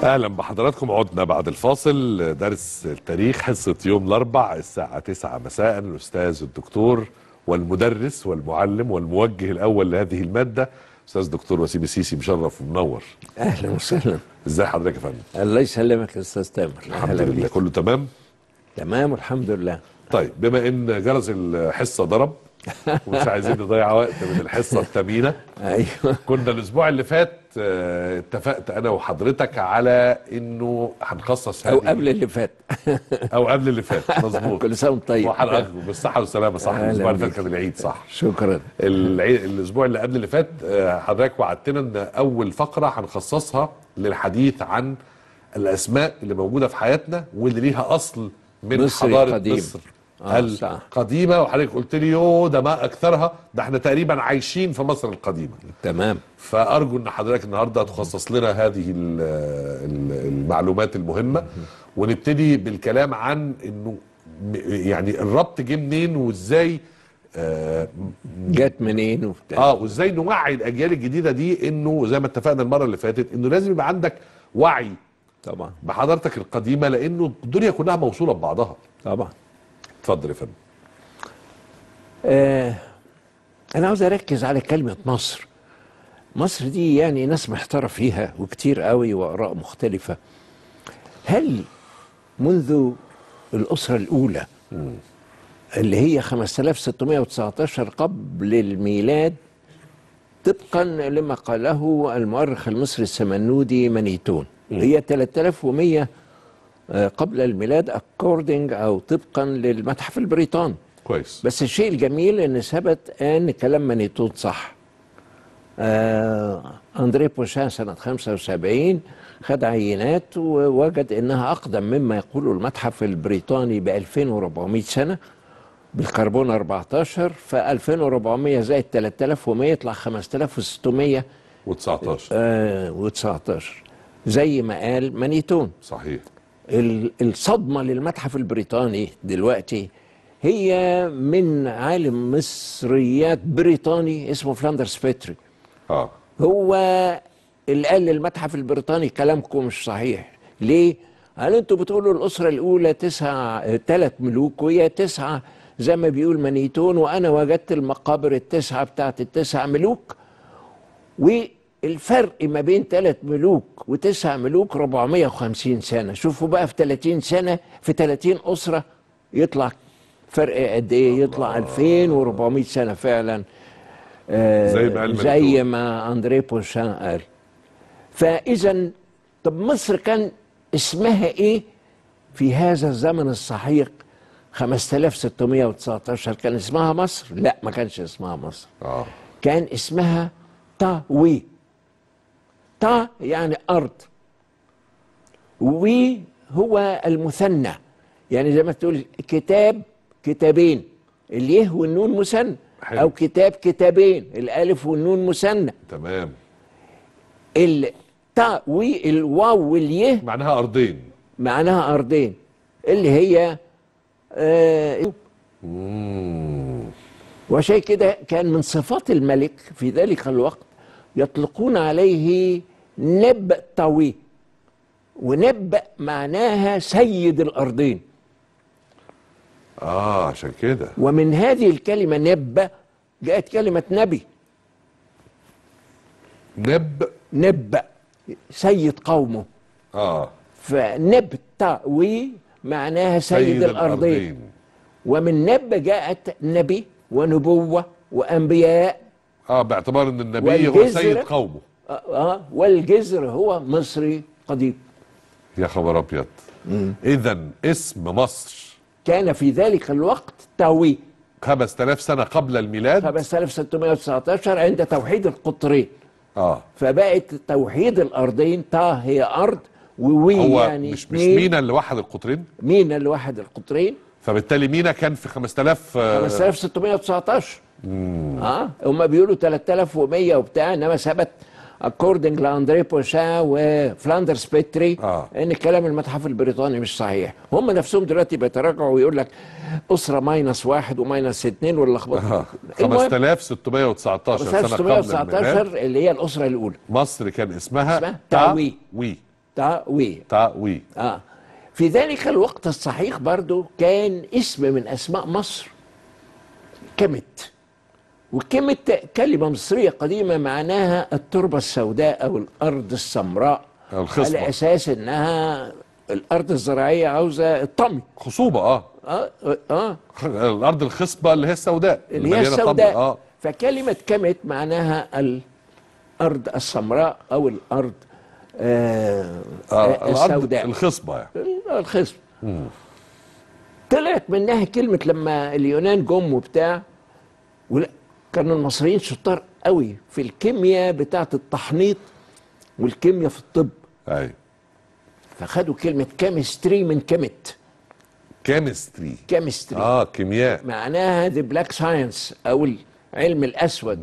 اهلا بحضراتكم عدنا بعد الفاصل درس التاريخ حصه يوم الاربع الساعه 9 مساء الاستاذ الدكتور والمدرس والمعلم والموجه الاول لهذه الماده استاذ دكتور وسيم السيسي مشرف ومنور اهلا وسهلا ازاي حضرتك يا فندم الله يسلمك يا استاذ تامر الحمد أهلاً لله بيك. كله تمام تمام والحمد لله طيب بما ان جرس الحصه ضرب ومش عايزين نضيع وقت من الحصه الثمينه ايوه كنا الاسبوع اللي فات آه، اتفقت انا وحضرتك على انه هنخصص او هذه قبل اللي فات او قبل اللي فات مظبوط كل سنه وانت طيب وحلقه بالصحه والسلامه صح أهلا الاسبوع اللي فات بيك. كان العيد صح شكرا العيد الاسبوع اللي قبل اللي فات آه، حضرتك وعدتنا ان اول فقره هنخصصها للحديث عن الاسماء اللي موجوده في حياتنا واللي ليها اصل من مصري حضاره قديم. مصر آه، صح. القديمه وحضرتك قلت لي يو ده ما اكثرها ده احنا تقريبا عايشين في مصر القديمه تمام فارجو ان حضرتك النهارده تخصص لنا هذه ال- ال- المعلومات المهمه ونبتدي بالكلام عن انه م- يعني الربط جه منين وازاي آه جت منين وبتاع اه وازاي نوعي الاجيال الجديده دي انه زي ما اتفقنا المره اللي فاتت انه لازم يبقى عندك وعي طبعا بحضارتك القديمه لانه الدنيا كلها موصوله ببعضها طبعا اتفضل يا فندم آه انا عاوز اركز على كلمه مصر مصر دي يعني ناس محتاره فيها وكتير قوي واراء مختلفه هل منذ الاسره الاولى اللي هي 5619 قبل الميلاد طبقا لما قاله المؤرخ المصري السمنودي منيتون هي 3100 آه، قبل الميلاد اكوردنج او طبقا للمتحف البريطاني كويس بس الشيء الجميل ان ثبت ان كلام مانيتون صح آه اندري بوشان سنه 75 خد عينات ووجد انها اقدم مما يقوله المتحف البريطاني ب 2400 سنه بالكربون 14 ف 2400 زائد 3100 يطلع 5600 و19 آه و19 زي ما قال مانيتون صحيح ال- الصدمة للمتحف البريطاني دلوقتي هي من عالم مصريات بريطاني اسمه فلاندرز بيتري اه هو اللي قال للمتحف البريطاني كلامكم مش صحيح ليه؟ قال انتوا بتقولوا الأسرة الأولى تسعة ثلاث ملوك وهي تسعة زي ما بيقول مانيتون وأنا وجدت المقابر التسعة بتاعت التسع ملوك والفرق ما بين ثلاث ملوك وتسع ملوك 450 سنة شوفوا بقى في 30 سنة في 30 أسرة يطلع فرق قد ايه يطلع 2400 سنة فعلا آه، زي ما قال زي مندوب. ما اندري بوشان قال فاذا طب مصر كان اسمها ايه في هذا الزمن السحيق 5619 كان اسمها مصر لا ما كانش اسمها مصر اه كان اسمها تاوي تا يعني أرض وي هو المثنى يعني زي ما تقول كتاب كتابين اليه والنون مثنى حلو. أو كتاب كتابين الألف والنون مثنى تمام التا وي الواو واليه معناها ارضين معناها أرضين اللي هي آه وشيء كده كان من صفات الملك في ذلك الوقت يطلقون عليه نبتوي ونب معناها سيد الأرضين اه عشان كده ومن هذه الكلمة نب جاءت كلمة نبي نب نب سيد قومه اه فنبتوي معناها سيد, الأرضين ومن نب جاءت نبي ونبوة وأنبياء اه باعتبار ان النبي هو والجزر- سيد قومه آه آه، والجزر هو مصري قديم يا خبر ابيض اذا اسم مصر كان في ذلك الوقت تاوي 5000 سنه قبل الميلاد 5619 عند توحيد القطرين اه فبقت توحيد الارضين تا هي ارض ووي هو يعني مش مش اتنين. مينا اللي وحد القطرين مينا اللي واحد القطرين فبالتالي مينا كان في 5000 آه، 5619 اه هم بيقولوا 3100 وبتاع انما ثبت اكوردنج لاندري بوشان وفلاندرز بيتري آه. ان كلام المتحف البريطاني مش صحيح هم نفسهم دلوقتي بيتراجعوا ويقول لك اسره ماينس واحد وماينس اثنين ولا لخبطه آه. 5619 سنه قبل الميلاد 5619 اللي هي الاسره الاولى مصر كان اسمها اسمها تاوي. وي تاوي تاوي اه في ذلك الوقت الصحيح برضو كان اسم من اسماء مصر كمت وكمت كلمة مصرية قديمة معناها التربة السوداء أو الأرض السمراء الخصبة. على أساس إنها الأرض الزراعية عاوزة الطمي خصوبه اه آه آه الارض الخصبه اللي هي السوداء اللي هي مليانة طبل. السوداء اه فكلمة كمت معناها الأرض السمراء أو الأرض آه آه، آه الارض السوداء الخصبه يعني الخصم طلعت منها كلمة لما اليونان جم وبتاع ولا كانوا المصريين شطار قوي في الكيمياء بتاعة التحنيط والكيمياء في الطب ايوه فخدوا كلمة كيمستري من كيمت كيمستري كيمستري اه كيمياء معناها ذا بلاك ساينس أو العلم الأسود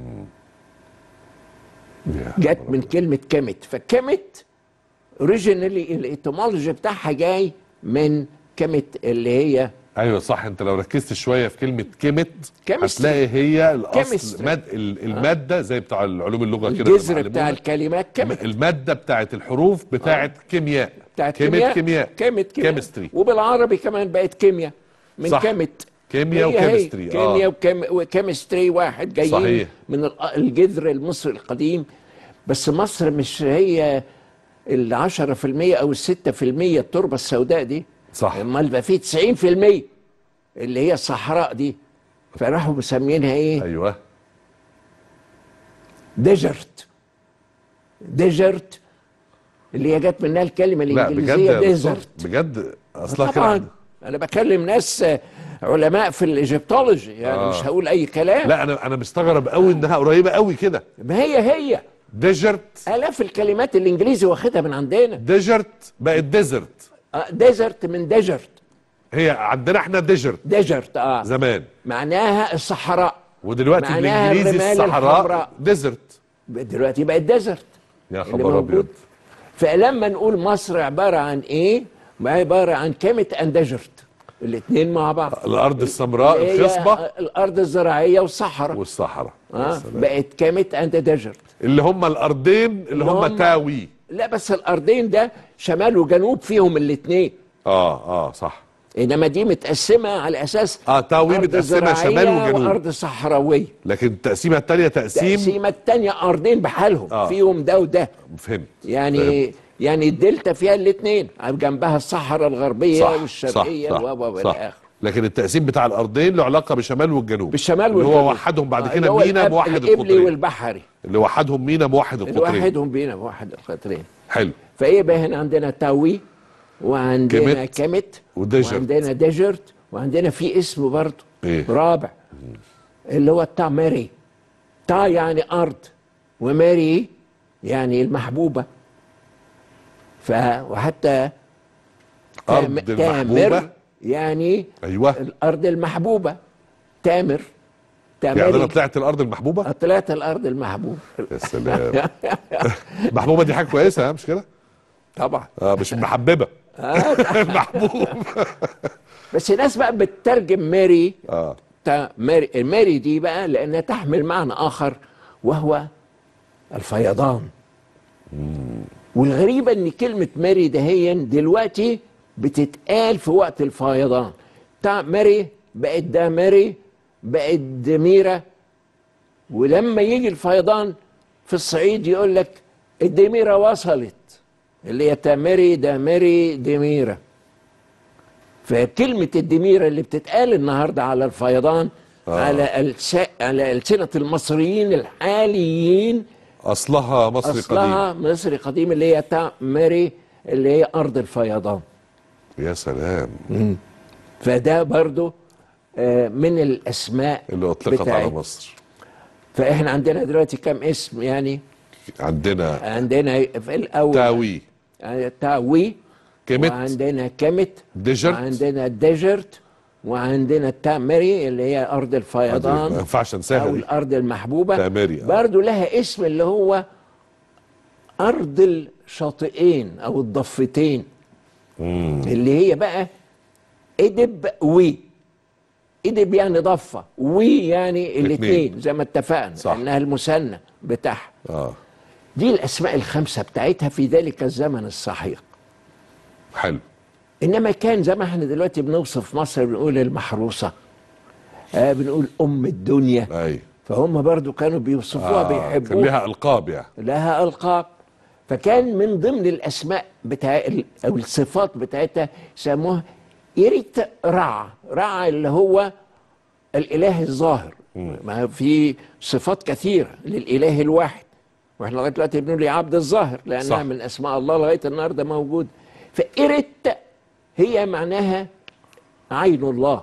يا جت من كلمة كيمت فكيمت اوريجينالي الاتمولوجي بتاعها جاي من كيمت اللي هي ايوه صح انت لو ركزت شويه في كلمه كيمت Chemistry. هتلاقي هي الاصل Chemistry. مد ال- الماده زي بتاع العلوم اللغه كده الجذر اللي بتاع معلمونا. الكلمات كيمت الماده بتاعت الحروف بتاعت كيمياء بتاعت كيمياء كيمياء كيمت كيمياء كيمستري وبالعربي كمان بقت كيمياء من صح. كيمت كيمياء هي هي. وكيمستري كيمياء اه وكيم... وكيمستري واحد جايين صحيح. من ال- الجذر المصري القديم بس مصر مش هي ال 10% او ال 6% التربه السوداء دي صح. امال بقى في 90% اللي هي الصحراء دي فراحوا مسمينها ايه؟ ايوه ديجرت ديجرت اللي هي جت منها الكلمه لا بجد الانجليزيه يا دكتور ديزرت بجد اصلا طبعا كده انا بكلم ناس آه، علماء في الايجيبتولوجي يعني آه. مش هقول اي كلام لا انا انا مستغرب قوي انها قريبه قوي كده ما هي هي ديجرت الاف الكلمات الانجليزي واخدها من عندنا ديجرت بقت ديزرت ديزرت من ديجرت هي عندنا احنا ديجرت ديجرت اه زمان معناها الصحراء ودلوقتي معناها بالانجليزي الرمال الصحراء الحمراء. ديزرت دلوقتي بقت ديزرت يا اللي خبر موجود. ابيض فلما نقول مصر عباره عن ايه؟ ما عباره عن كيمت اند ديجرت الاثنين مع بعض الارض السمراء اللي هي الخصبه الارض الزراعيه والصحراء والصحراء يا اه سلام. بقت كيمت اند ديجرت اللي هم الارضين اللي هم هم- تاوي لا بس الارضين ده شمال وجنوب فيهم الاثنين اه اه صح انما دي متقسمه على اساس اه تاوي أرض متقسمه زراعية شمال وجنوب وارض صحراويه لكن التقسيمه الثانيه تقسيم التقسيمه الثانيه ارضين بحالهم آه. فيهم ده وده فهمت يعني يعني الدلتا فيها الاثنين جنبها الصحراء الغربيه صح والشرقيه صح و و صح, والى صح. اخره لكن التقسيم بتاع الارضين له علاقه بالشمال والجنوب بالشمال اللي والجنوب هو وحدهم بعد آه، كده اللي هو مينا الأب- موحد القبلي القطرين والبحري اللي وحدهم مينا موحد اللي القطرين وحدهم بينا موحد القطرين حلو فايه بقى هنا عندنا تاوي وعندنا كيمت كيمت وديجرت. وعندنا ديجرت وعندنا في اسم برضه إيه؟ رابع اللي هو تا ماري تا يعني ارض وماري يعني المحبوبه ف وحتى تام- أرض تامر المحبوبة؟ يعني ايوه الارض المحبوبه تامر يعني انا تامري طلعت الارض المحبوبه طلعت الارض المحبوبه يا سلام محبوبه دي حاجه كويسه ها مش كده طبعا اه مش محببه محبوب بس الناس بقى بتترجم ماري اه تا ماري ماري دي بقى لانها تحمل معنى اخر وهو الفيضان والغريبه ان كلمه ماري دهيا دلوقتي بتتقال في وقت الفيضان تا ماري بقت ده ماري بقت دميره ولما يجي الفيضان في الصعيد يقول لك الدميره وصلت اللي هي تامري دامري دميره فكلمة الدميرة اللي بتتقال النهاردة على الفيضان آه. على الس... على ألسنة المصريين الحاليين اصلها مصري قديم أصلها مصري قديم اللي هي تامري اللي هي أرض الفيضان يا سلام فده برضو آه، من الأسماء اللي اطلقت بتاعت- على مصر فإحنا عندنا دلوقتي كم اسم يعني عندنا عندنا في الأول تاوي آه، تاوي كيمت وعندنا كيمت ديجرت وعندنا ديجرت وعندنا التامري اللي هي أرض ما الفيضان ينفعش انساها أو دي الأرض المحبوبة تامري، آه. برضو لها اسم اللي هو أرض الشاطئين أو الضفتين اللي هي بقى إدب وي إدب يعني ضفة وي يعني الاتنين. الاثنين زي ما اتفقنا صح. إنها المثنى بتاعها اه دي الاسماء الخمسه بتاعتها في ذلك الزمن السحيق حلو انما كان زي ما احنا دلوقتي بنوصف مصر بنقول المحروسه آه بنقول ام الدنيا اي فهم برضو كانوا بيوصفوها آه كان بيحبوها لها القاب يعني لها القاب فكان من ضمن الاسماء بتاع ال- او الصفات بتاعتها سموها إيريت رع رع اللي هو الاله الظاهر ما في صفات كثيره للاله الواحد واحنا لغايه دلوقتي بنقول يا عبد الظاهر لانها صح. صح. من اسماء الله لغايه النهارده موجود فإيريت هي معناها عين الله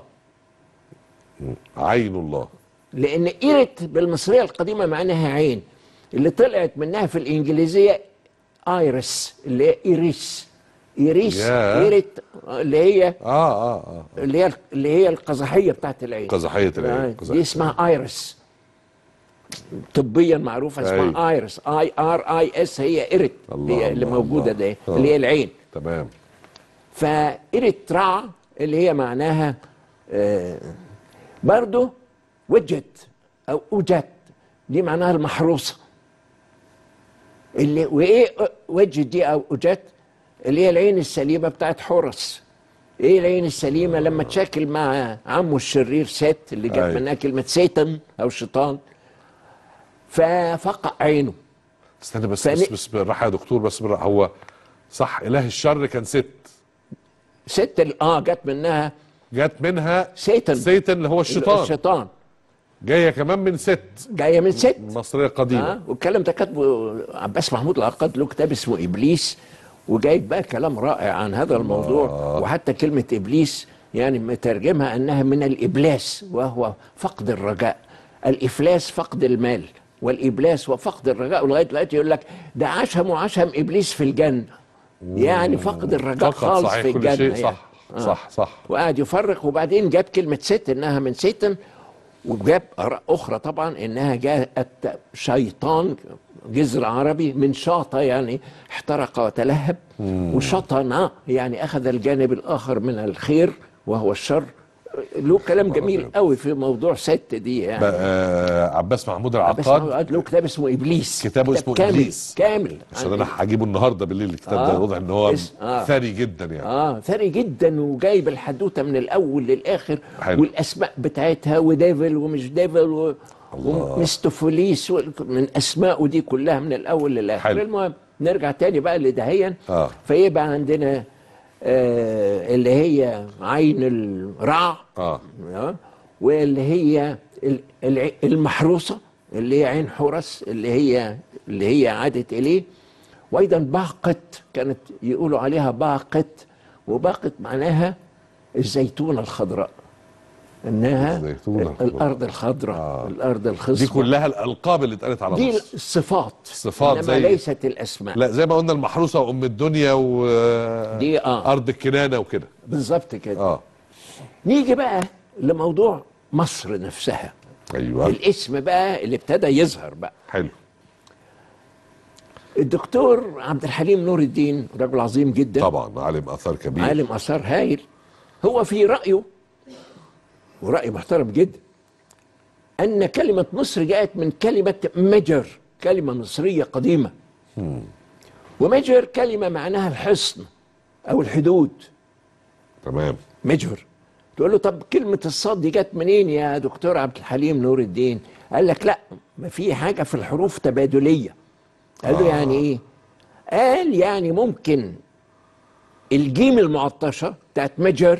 عين الله لان ايرت بالمصريه القديمه معناها عين اللي طلعت منها في الانجليزيه ايرس اللي هي ايريس ايريس ياه. ايرت اللي هي اه اه اه اللي هي اللي هي القزحيه بتاعت العين قزحية العين آه، قزحية دي اسمها ايرس طبيا معروفه اسمها ايرس اي ار اي اس هي ايرت الله، هي اللي الله، موجوده الله. دي آه. اللي هي العين تمام فإريترا اللي هي معناها آه، برضو وجت أو أوجت دي معناها المحروسة اللي وإيه وجت دي أو أوجت اللي هي العين السليمة بتاعت حورس إيه العين السليمة لما تشاكل مع عمه الشرير سات اللي جت أيوة. منها كلمة سيتن أو شيطان ففقع عينه استنى بس فني- بس بس بالراحه يا دكتور بس بالراحه هو صح اله الشر كان ست ست ال- اه جت منها جت منها سيتن سيتن اللي هو الشيطان الشيطان جايه كمان من ست جايه من ست مصريه قديمه اه والكلام ده كاتبه عباس محمود العقاد له كتاب اسمه ابليس وجايب بقى كلام رائع عن هذا الموضوع وحتى كلمه ابليس يعني مترجمها انها من الابلاس وهو فقد الرجاء الافلاس فقد المال والابلاس وفقد الرجاء ولغايه دلوقتي يقول لك ده عشم وعشم ابليس في الجنه يعني فقد الرجاء فقط خالص صحيح في كل الجنه شيء يعني. صح صح صح وقعد يفرق وبعدين جاب كلمة ست إنها من سيتن وجاب آراء أخرى طبعا إنها جاءت شيطان جذر عربي من شاطة يعني احترق وتلهب وشطن يعني أخذ الجانب الآخر من الخير وهو الشر له كلام جميل قوي في موضوع ست دي يعني آه عباس محمود بس العقاد عقاد له كتاب اسمه إبليس كتابه كتاب اسمه كامل إبليس. كامل عشان عن انا هجيبه النهارده بالليل الكتاب ده آه. واضح ان هو اس- آه. ثري جدا يعني اه ثري جدا وجايب الحدوته من الاول للاخر حلو. والاسماء بتاعتها وديفل ومش ديفل و... ومستفوليس و... من اسمائه دي كلها من الاول للاخر حلو. المهم نرجع تاني بقى لدهيا آه. فيبقى عندنا آه اللي هي عين الرع اه آه، واللي هي ال- الع- المحروسة اللي هي عين حورس اللي هي اللي هي عادت إليه وأيضا باقت كانت يقولوا عليها باقت وباقت معناها الزيتونة الخضراء إنها الزيتونة ال- الخضراء. الأرض الخضراء آه. الأرض الخصبة دي كلها الالقاب اللي اتقالت على دي مصر الصفات الصفات إنما زي- ليست الأسماء لا زي ما قلنا المحروسه وام الدنيا و دي آه. ارض الكنانه وكده بالظبط كده اه نيجي بقى لموضوع مصر نفسها ايوه الاسم بقى اللي ابتدى يظهر بقى حلو الدكتور عبد الحليم نور الدين رجل عظيم جدا طبعا عالم اثار كبير عالم اثار هايل هو في رايه وراي محترم جدا ان كلمه مصر جاءت من كلمه مجر كلمه مصريه قديمه ومجر كلمه معناها الحصن او الحدود تمام مجر تقول له طب كلمة الصاد دي جت منين يا دكتور عبد الحليم نور الدين؟ قال لك لا ما في حاجة في الحروف تبادلية. قال له آه. يعني ايه؟ قال يعني ممكن الجيم المعطشة بتاعت مجر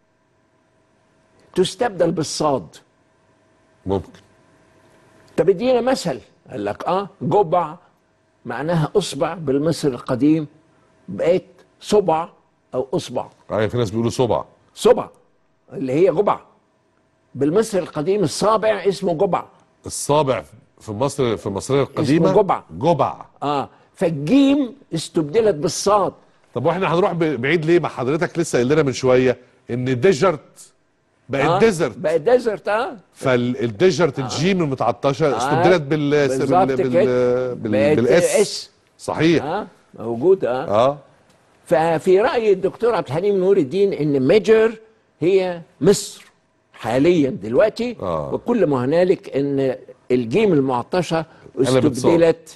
تستبدل بالصاد. ممكن طب ادينا مثل قال لك اه جبع معناها اصبع بالمصري القديم بقت صبع او اصبع ايوه في ناس بيقولوا صبع صبع اللي هي جبع بالمصري القديم الصابع اسمه جبع الصابع في مصر في المصريه القديمه اسمه جبع. جبع اه فالجيم استبدلت بالصاد طب واحنا هنروح ب- بعيد ليه ما حضرتك لسه قايل لنا من شويه ان ديجرت بقت آه ديزرت بقت ديزرت اه فالديجرت الجيم المتعطشه استبدلت بال بالظبط بال بال كده. بال بقت بالاس اس. صحيح اه موجودة اه اه ففي رأي الدكتور عبد الحليم نور الدين ان ميجر هي مصر حاليا دلوقتي آه. وكل ما هنالك ان الجيم المعطشة قلبت صاد. استبدلت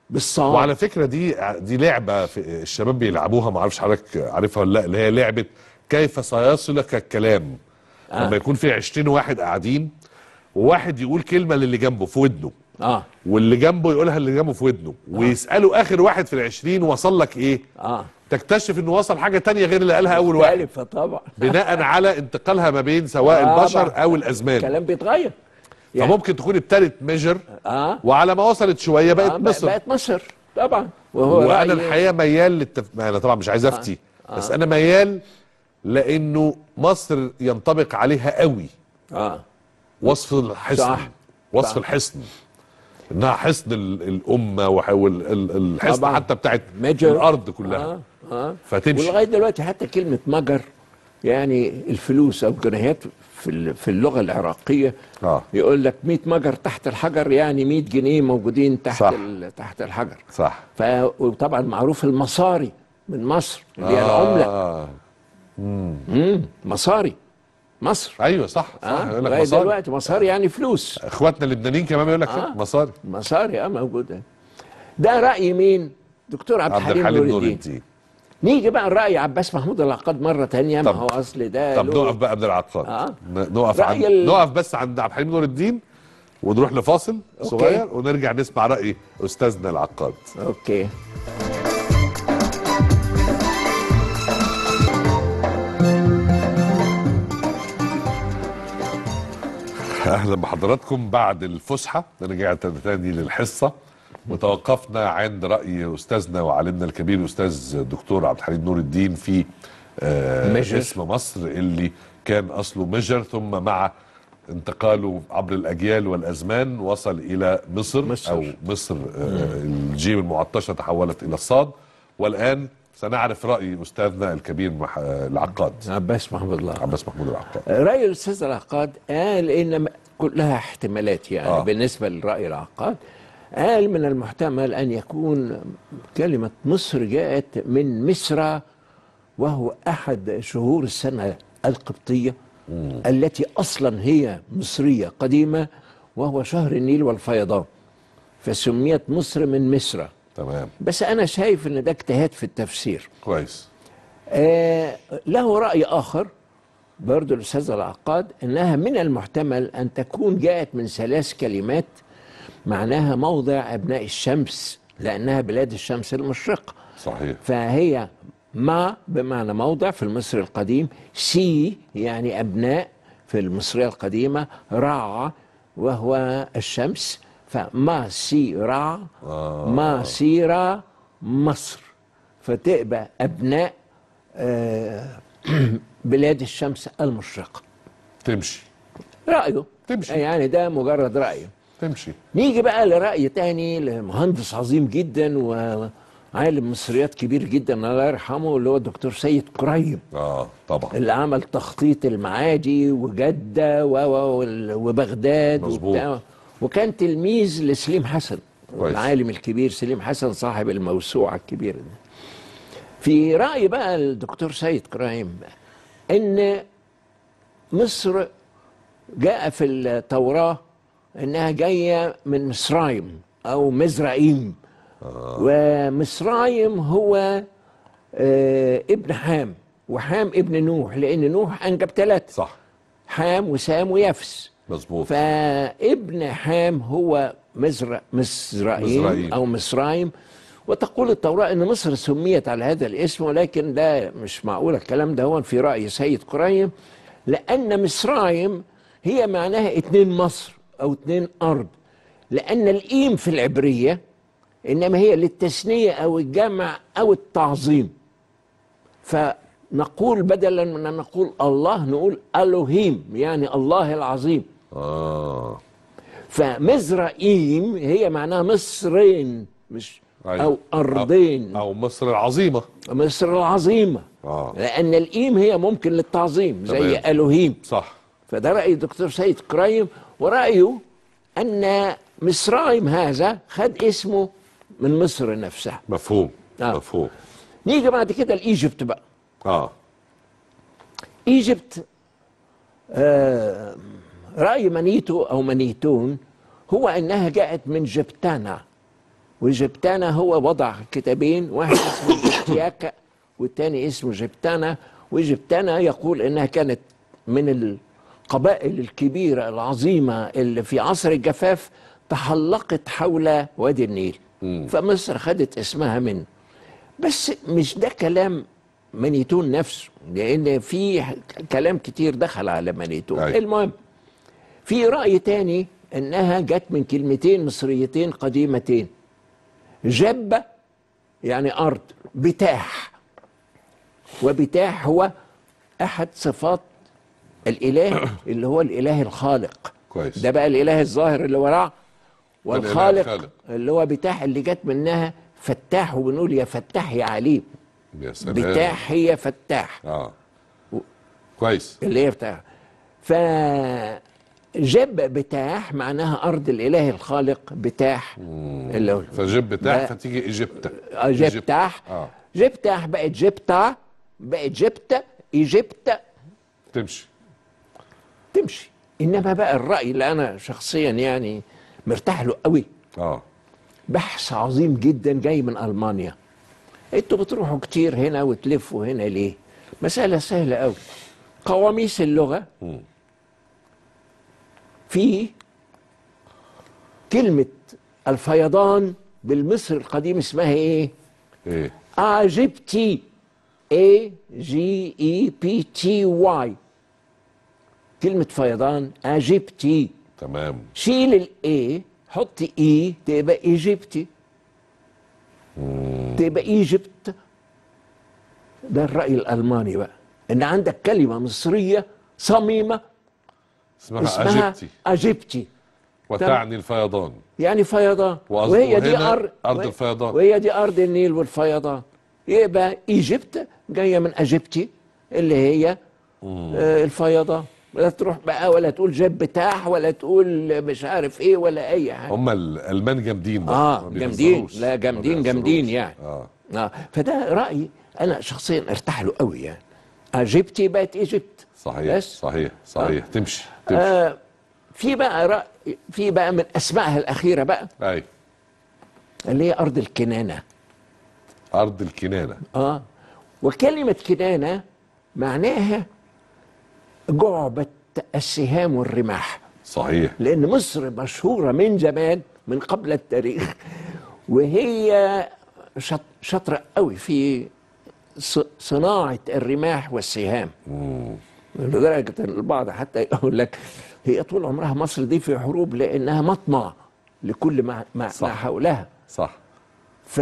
بالصاد وعلى فكره دي دي لعبه في الشباب بيلعبوها ما اعرفش حضرتك عارفها ولا لا اللي هي لعبه كيف سيصلك الكلام آه. لما يكون في 20 واحد قاعدين وواحد يقول كلمه للي جنبه في ودنه اه واللي جنبه يقولها اللي جنبه في ودنه ويسالوا اخر واحد في العشرين وصل لك ايه اه تكتشف انه وصل حاجه تانية غير اللي قالها اول واحد مختلفة طبعا بناء على انتقالها ما بين سواء آه، البشر بقى. او الازمان الكلام بيتغير يعني- فممكن تكون ابتدت ميجر اه وعلى ما وصلت شويه بقت آه، مصر بقت مصر طبعا وهو وانا رأي- الحقيقه ميال للتف... ما انا طبعا مش عايز افتي بس انا ميال لانه مصر ينطبق عليها قوي اه وصف الحصن صح. وصف صح. الحصن انها حصن ال- الامه والحصن طبعا. حتى بتاعت ميجر. الارض كلها اه اه فتمشي ولغايه دلوقتي حتى كلمه مجر يعني الفلوس او الجنيهات في ال- في اللغه العراقيه اه يقول لك 100 مجر تحت الحجر يعني 100 جنيه موجودين تحت صح. ال- تحت الحجر صح ف وطبعا معروف المصاري من مصر اللي هي العمله آه. امم مصاري مصر ايوه صح صح اه يقول لك لغايه مصاري دلوقتي مصاري يعني فلوس اخواتنا اللبنانيين كمان بيقول لك كده آه. مصاري مصاري اه موجوده ده راي مين؟ دكتور عبد عبد الحليم الحليم نور نور الدين الدين نيجي بقى الراي عباس محمود العقاد مره تانية ما طب- هو اصل ده طب له- نقف بقى قبل العقاد آه. ن- نقف رأي عند ال- نقف بس عند عبد الحليم نور الدين ونروح لفاصل صغير ونرجع نسمع راي استاذنا العقاد اوكي اهلا بحضراتكم بعد الفسحه رجعت تاني للحصه وتوقفنا عند راي استاذنا وعالمنا الكبير الاستاذ الدكتور عبد الحليم نور الدين في آه ميجر. اسم مصر اللي كان اصله ميجر ثم مع انتقاله عبر الاجيال والازمان وصل الى مصر, مصر. او مصر آه الجيم المعطشه تحولت الى الصاد والان سنعرف راي استاذنا الكبير مح... آه، العقاد عباس محمود الله عباس محمود العقاد راي الاستاذ العقاد قال ان م- كلها احتمالات يعني آه. آه. بالنسبه لراي العقاد قال من المحتمل ان يكون كلمه مصر جاءت من مصر وهو احد شهور السنه القبطيه التي اصلا هي مصريه قديمه وهو شهر النيل والفيضان فسميت مصر من مصر تمام بس انا شايف ان ده اجتهاد في التفسير كويس آه له رأي آخر برضو الأستاذ العقاد أنها من المحتمل أن تكون جاءت من ثلاث كلمات معناها موضع أبناء الشمس لأنها بلاد الشمس المشرقة صحيح فهي ما بمعنى موضع في المصري القديم سي يعني أبناء في المصرية القديمة رع وهو الشمس فما سي رع ما سيرا مصر فتبقى أبناء آه، بلاد الشمس المشرقة تمشي رأيه تمشي. يعني ده مجرد رأيه تمشي نيجي بقى لرأي تاني لمهندس عظيم جدا وعالم مصريات كبير جدا الله يرحمه اللي هو الدكتور سيد قريب اه طبعا اللي عمل تخطيط المعادي وجدة و- و- وال- وبغداد مظبوط. وبتاع وكان تلميذ لسليم حسن كويس. العالم الكبير سليم حسن صاحب الموسوعة الكبيرة دي في رأي بقى الدكتور سيد كرايم ان مصر جاء في التوراة انها جاية من مصرايم او مزرعيم ومصرايم هو آه ابن حام وحام ابن نوح لان نوح انجب ثلاثة صح حام وسام ويفس مظبوط فابن حام هو مزرع مزرعيم مزرعيم. او مصرايم وتقول التوراة ان مصر سميت على هذا الاسم ولكن ده مش معقول الكلام ده هو في رأي سيد قريم لأن مصرايم هي معناها اتنين مصر أو اتنين أرض لأن الإيم في العبرية إنما هي للتثنية أو الجمع أو التعظيم فنقول بدلا من أن نقول الله نقول ألوهيم يعني الله العظيم اه فمزرائيم هي معناها مصرين مش أيوة. أو أرضين او مصر العظيمه مصر العظيمة اه لأن الإيم هي ممكن للتعظيم زي تمام. ألوهيم صح فده رأي الدكتور سيد كرايم ورأيه أن مصرايم هذا خد اسمه من مصر نفسها مفهوم آه. مفهوم نيجي بعد كده لإيجيبت بقى اه ايجيبت آه رأي منيتو أو منيتون هو أنها جاءت من جبتانا وجبتانا هو وضع كتابين واحد اسمه جبتياكا والتاني اسمه جبتانا وجبتانا يقول انها كانت من القبائل الكبيره العظيمه اللي في عصر الجفاف تحلقت حول وادي النيل فمصر خدت اسمها منه بس مش ده كلام مانيتون نفسه لان في كلام كتير دخل على مانيتون أيوة. المهم في رأي تاني انها جت من كلمتين مصريتين قديمتين جبة يعني ارض بتاح وبتاح هو احد صفات الاله اللي هو الاله الخالق كويس. ده بقى الاله الظاهر اللي وراه والإله والخالق الخالق. اللي هو بتاح اللي جت منها فتاح وبنقول يا فتاح يا عليم يا سلام بتاح هي فتاح اه كويس اللي هي بتاع ف جب بتاح معناها ارض الاله الخالق بتاح اللي هو فجب بتاع ده- فتيجي ايجيبت آه، جبتاح اه جبتاح بقت جبتا بقت جبت ايجيبت تمشي تمشي انما بقى الراي اللي انا شخصيا يعني مرتاح له قوي اه بحث عظيم جدا جاي من المانيا انتوا بتروحوا كتير هنا وتلفوا هنا ليه مسألة سهلة قوي قواميس اللغة في كلمة الفيضان بالمصري القديم اسمها ايه ايه اجيبتي اي جي اي بي تي واي كلمة فيضان اجيبتي تمام شيل الاي حط اي تبقى ايجيبتي تبقى ايجيبت ده الرأي الألماني بقى إن عندك كلمة مصرية صميمة اسمها, اسمها اجيبتي أجيبتي وتعني الفيضان يعني فيضان وقصده وهي دي هنا أرض أرض الفيضان. وهي دي أرض النيل والفيضان يبقى ايجيبت جاية من أجيبتي اللي هي آه الفيضان لا تروح بقى ولا تقول جب بتاح ولا تقول مش عارف ايه ولا اي حاجه هم الالمان جامدين بقى اه ما جامدين بيهزروش. لا ما جامدين جامدين بيهزروش. يعني اه اه فده رايي انا شخصيا ارتاح له قوي يعني اجيبتي بقت ايجيبت صحيح بس صحيح صحيح تمشي تمشي آه في بقى رأي في بقى من اسمائها الاخيره بقى اي اللي هي ارض الكنانه ارض الكنانه اه وكلمه كنانه معناها جعبه السهام والرماح صحيح لان مصر مشهوره من زمان من قبل التاريخ وهي شط- شاطره قوي في ص- صناعه الرماح والسهام لدرجه ان البعض حتى يقول لك هي طول عمرها مصر دي في حروب لانها مطمع لكل ما ما, صح. ما حولها صح ف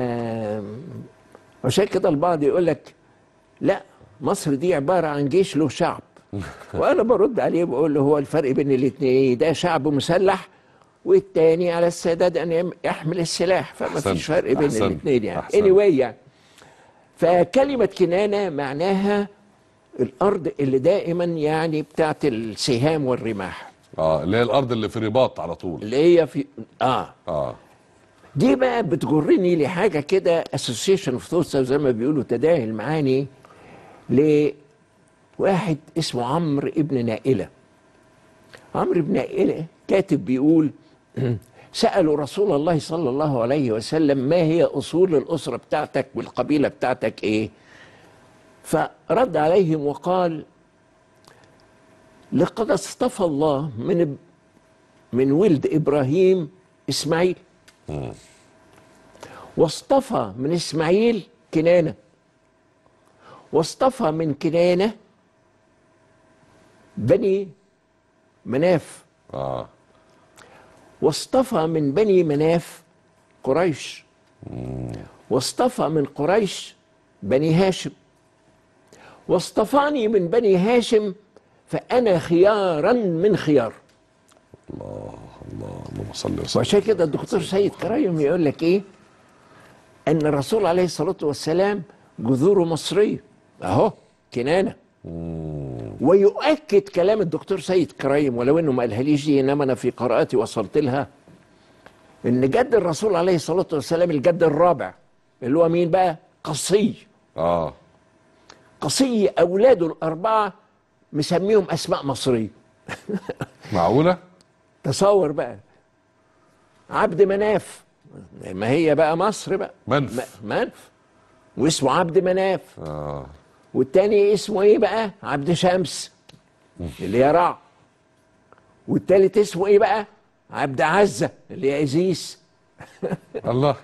عشان كده البعض يقول لك لا مصر دي عباره عن جيش له شعب وانا برد عليه بقول له هو الفرق بين الاثنين ده شعب مسلح والتاني على السادات ان يم- يحمل السلاح فما أحسنت. فيش فرق بين أحسنت. الاثنين يعني أحسنت. anyway يعني فكلمه كنانه معناها الارض اللي دائما يعني بتاعت السهام والرماح اه اللي هي الارض اللي في رباط على طول اللي هي في اه اه دي بقى بتجرني لحاجه كده اسوسيشن اوف ثوتس زي ما بيقولوا تداعي المعاني لواحد اسمه عمرو ابن نائله عمرو بن نائله كاتب بيقول سالوا رسول الله صلى الله عليه وسلم ما هي اصول الاسره بتاعتك والقبيله بتاعتك ايه فرد عليهم وقال لقد اصطفى الله من من ولد ابراهيم اسماعيل واصطفى من اسماعيل كنانه واصطفى من كنانه بني مناف اه واصطفى من بني مناف قريش واصطفى من قريش بني هاشم واصطفاني من بني هاشم فأنا خيارا من خيار الله اللهم صل وسلم وعشان كده الدكتور سيد كرايم يقول لك ايه ان الرسول عليه الصلاه والسلام جذوره مصريه اهو كنانه ويؤكد كلام الدكتور سيد كرايم ولو انه ما قالهاليش دي انما انا في قراءتي وصلت لها ان جد الرسول عليه الصلاه والسلام الجد الرابع اللي هو مين بقى قصي اه قصي اولاده الاربعه مسميهم اسماء مصريه معقوله تصور بقى عبد مناف ما هي بقى مصر بقى منف. م- منف واسمه عبد مناف اه والتاني اسمه ايه بقى عبد شمس اللي هي رع والتالت اسمه ايه بقى عبد عزة اللي هي ازيس الله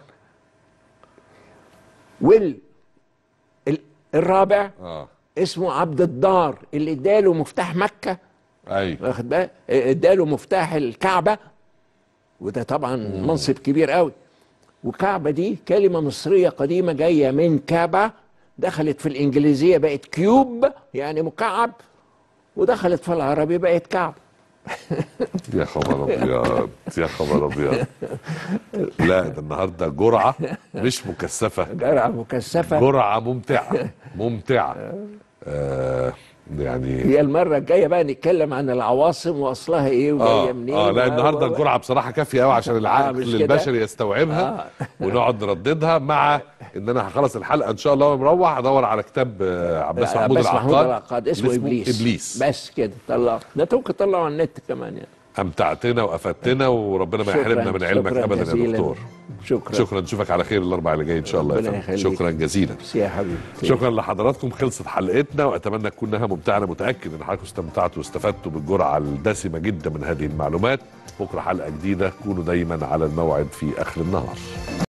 وال ال- الرابع اه اسمه عبد الدار اللي اداله مفتاح مكة ايوه واخد بالك اداله مفتاح الكعبة وده طبعا منصب كبير قوي وكعبة دي كلمة مصرية قديمة جاية من كعبة دخلت في الإنجليزية بقت كيوب يعني مكعب ودخلت في العربي بقت كعب يا خبر ابيض يا خبر ابيض لا ده النهارده جرعه مش مكثفه جرعة مكثفة جرعه ممتعه ممتعه آه يعني هي المرة الجاية بقى نتكلم عن العواصم وأصلها إيه وجاية اه منين اه لا و- النهارده و- و- الجرعه بصراحه كافيه قوي عشان مش العقل كده؟ البشري يستوعبها ونقعد نرددها مع ان انا هخلص الحلقه ان شاء الله وانا مروح ادور على كتاب آه، عباس محمود بس محمود العقاد العقاد اسمه اللي إبليس ابليس بس كده طلع ده أنت ممكن تطلعه على النت كمان يعني امتعتنا وافدتنا وربنا ما يحرمنا من علمك شكراً ابدا يا جزيلاً. دكتور شكرا شكرا نشوفك على خير الاربع اللي جاي ان شاء الله يا ربنا فندم يخليك. شكرا جزيلا ميرسي يا حبيبي شكرا لحضراتكم خلصت حلقتنا واتمنى تكون انها ممتعه انا متاكد ان حضراتكم استمتعتوا واستفدتوا بالجرعه الدسمه جدا من هذه المعلومات بكره حلقه جديده كونوا دايما على الموعد في اخر النهار